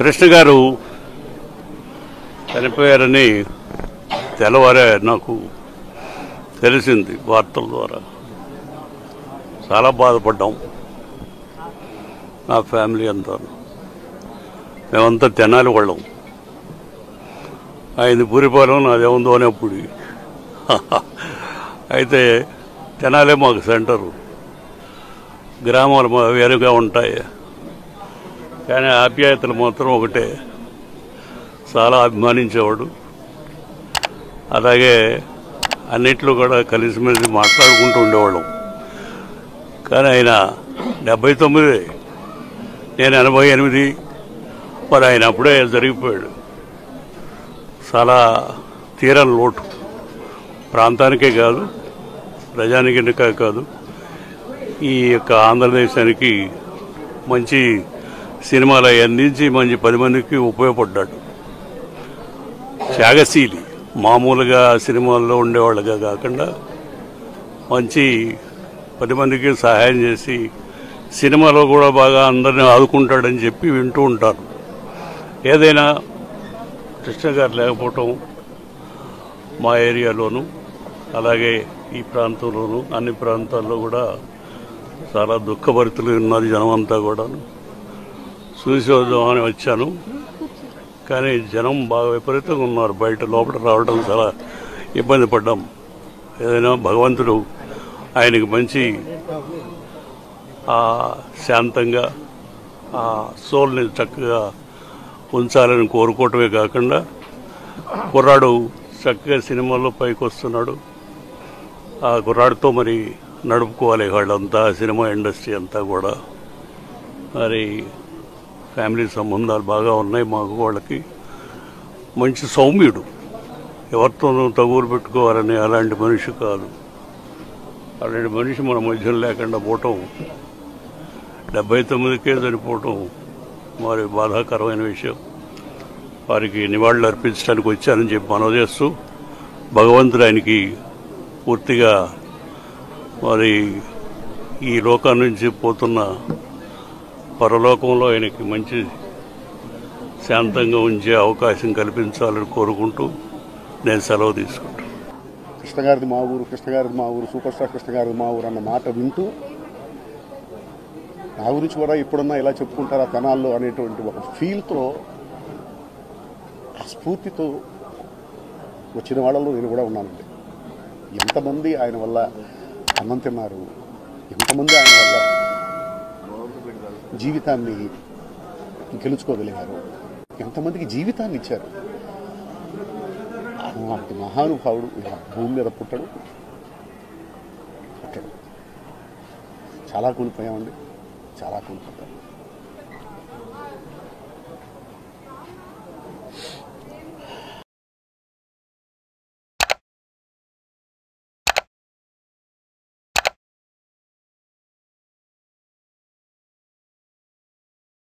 కృష్ణ గారు చనిపోయారని తెల్లవారే నాకు తెలిసింది వార్తల ద్వారా చాలా బాధపడ్డాం నా ఫ్యామిలీ అంతా మేమంతా తెనాలి వాళ్ళం ఆయన పూరిపాలెం నాదేముందో అనేప్పుడు అయితే తెనాలే మాకు సెంటరు గ్రామాలు మా వేరుగా ఉంటాయి కానీ ఆప్యాయతలు మాత్రం ఒకటే చాలా అభిమానించేవాడు అలాగే అన్నిట్లో కూడా కలిసిమెలిసి మాట్లాడుకుంటూ ఉండేవాళ్ళం కానీ ఆయన డెబ్బై తొమ్మిది నేను ఎనభై ఎనిమిది మరి ఆయన అప్పుడే జరిగిపోయాడు చాలా తీరని లోటు ప్రాంతానికే కాదు ప్రజానికే కాదు ఈ యొక్క ఆంధ్రదేశానికి మంచి సినిమాలు అవి అందించి మంచి పది మందికి ఉపయోగపడ్డాడు త్యాగశీలి మామూలుగా సినిమాల్లో ఉండేవాళ్ళుగా కాకుండా మంచి పది మందికి సహాయం చేసి సినిమాలో కూడా బాగా అందరిని ఆదుకుంటాడని చెప్పి వింటూ ఉంటారు ఏదైనా కృష్ణ గారు లేకపోవటం మా ఏరియాలోను అలాగే ఈ ప్రాంతంలోను అన్ని ప్రాంతాల్లో కూడా చాలా దుఃఖభరితులు ఉన్నది జనం అంతా కూడాను చూసి వద్దామని వచ్చాను కానీ జనం బాగా విపరీతంగా ఉన్నారు బయట లోపల రావడం చాలా ఇబ్బంది పడ్డాం ఏదైనా భగవంతుడు ఆయనకి మంచి ఆ శాంతంగా ఆ సోల్ని చక్కగా ఉంచాలని కోరుకోవటమే కాకుండా కుర్రాడు చక్కగా సినిమాల్లో పైకి వస్తున్నాడు ఆ కుర్రాడితో మరి నడుపుకోవాలి వాళ్ళంతా సినిమా ఇండస్ట్రీ అంతా కూడా మరి ఫ్యామిలీ సంబంధాలు బాగా ఉన్నాయి మాకు వాళ్ళకి మంచి సౌమ్యుడు ఎవరితోనూ తగులు పెట్టుకోవాలని అలాంటి మనిషి కాదు అలాంటి మనిషి మన మధ్యలో లేకుండా పోవటం డెబ్బై తొమ్మిదికే చనిపోవటం మరి బాధాకరమైన విషయం వారికి నివాళులు అర్పించడానికి వచ్చానని చెప్పి మనవి చేస్తూ భగవంతుడు ఆయనకి పూర్తిగా మరి ఈ లోకం నుంచి పోతున్న పరలోకంలో ఆయనకి మంచి శాంతంగా ఉంచే అవకాశం కల్పించాలని కోరుకుంటూ నేను సెలవు తీసుకుంటాను కృష్ణ గారిది మా ఊరు కృష్ణ గారిది మా ఊరు సూపర్ స్టార్ కృష్ణ గారిది మా ఊరు అన్న మాట వింటూ నా గురించి కూడా ఇప్పుడున్నా ఇలా చెప్పుకుంటారా తెనాల్లో అనేటువంటి ఒక ఫీల్తో ఆ స్ఫూర్తితో వచ్చిన వాళ్ళలో నేను కూడా ఉన్నానండి ఎంతమంది ఆయన వల్ల అన్నం తిన్నారు ఎంతమంది ఆయన వల్ల జీవితాన్ని గెలుచుకోగలిగారు ఎంతమందికి జీవితాన్ని ఇచ్చారు అలాంటి మహానుభావుడు ఇలా భూమి మీద పుట్టడు పుట్టడు చాలా కోల్పోయామండి చాలా కోల్పోతాం